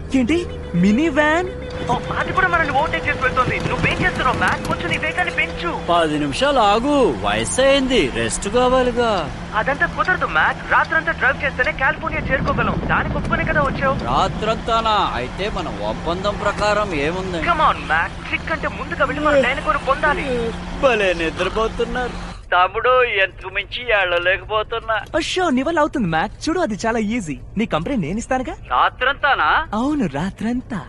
ఏంటి mini van అది కూడా మనల్ని ఓవర్టేక్ చేసి వెళ్తుంది నువ్వేం చేస్తున్నావు మ్యాక్ కొంచెం నీ వేగాన్ని పెంచు పది నిమిషాలు ఆగు వయసు అయింది రెస్ట్ కావాలిగా అదంతా కుదరదు మ్యాక్ రాత్రంతా డ్రైవ్ చేస్తేనే కాలిఫోర్నియా చేరుకోగలం దానికి ఒప్పుకునే కదా వచ్చావు రాత్రంతానా అయితే మన ఒప్పందం ప్రకారం ఏముంది కమాన్ మ్యాక్ ట్రిక్ అంటే ముందుగా వెళ్ళి మన డైనకోరు పొందాలి భలే నిద్రపోతున్నారు తమ్ముడు ఎంతకు మించి లేకపోతున్నా అషో నీ వల్ల అవుతుంది మ్యాక్ చూడు అది చాలా ఈజీ నీ కంపెనీ నేను ఇస్తానుగా రాత్రంతానా అవును రాత్రంతా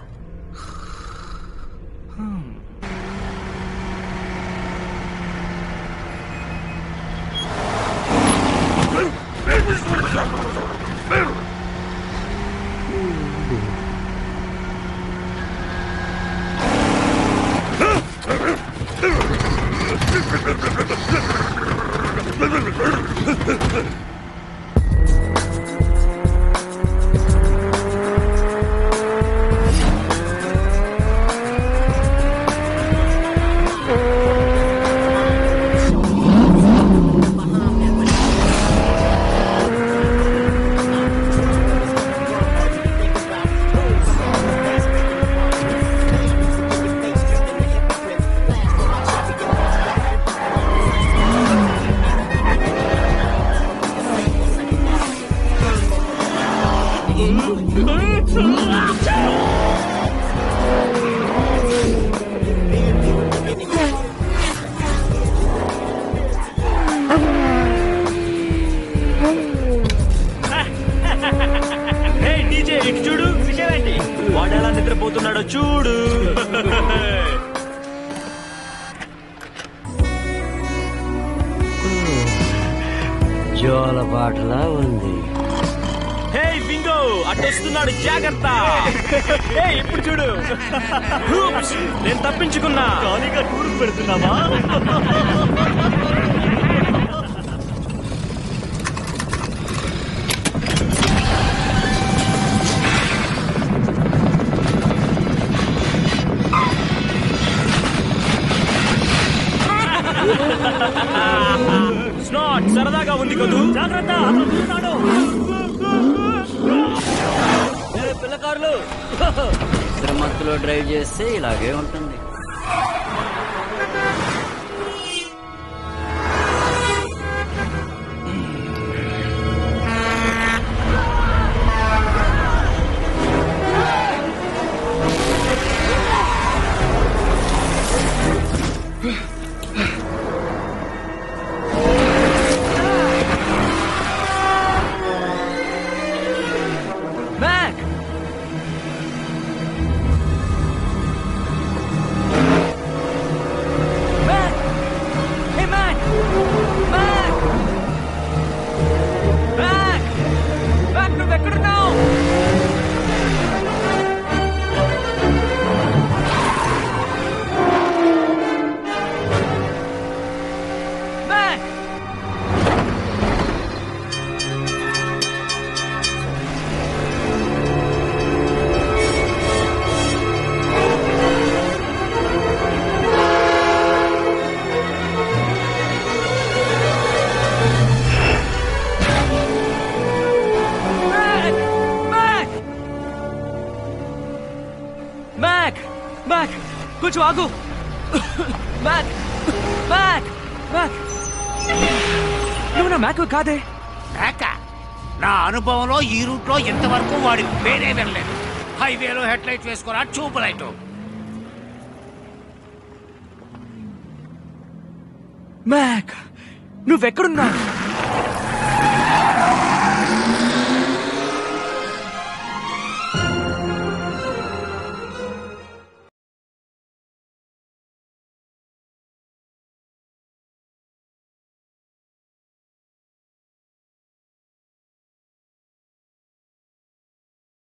డీజే ఇటు చూడు విషయం ఏంటి వాడు ఎలా నిద్రపోతున్నాడో చూడు జోలపాటలా ఉంది హే బింగో అటు వస్తున్నాడు జాగ్రత్త హే ఇప్పుడు చూడు Oops, నేను తప్పించుకున్నా ఖాళీగా టూర్ పెడుతున్నావా స్నాట్ సరదాగా ఉంది కదూ జాగ్రత్త అతను వస్తున్నాడు. ఏ పిల్లకారులు శ్రీమంతులో డ్రైవ్ చేస్తే ఇలాగే ఉంటుంది Mack Mack hey Mack Mack Mack Mack నువ్వు ఎక్కడున్నావు Mack Mack Mack Mack Mack కొంచెం ఆగు మ్యాక్ మ్యాక్ మ్యాక్ నువ్వు నా మ్యాక్ కాదే మేక నా అనుభవంలో ఈ రూట్ లో ఇంతవరకు వాడి పేరే వినలేదు హైవేలో హెడ్ లైట్ వేసుకోరా ట్యూబ్ లైట్ మ్యాక్ నువ్వెక్కడున్నావు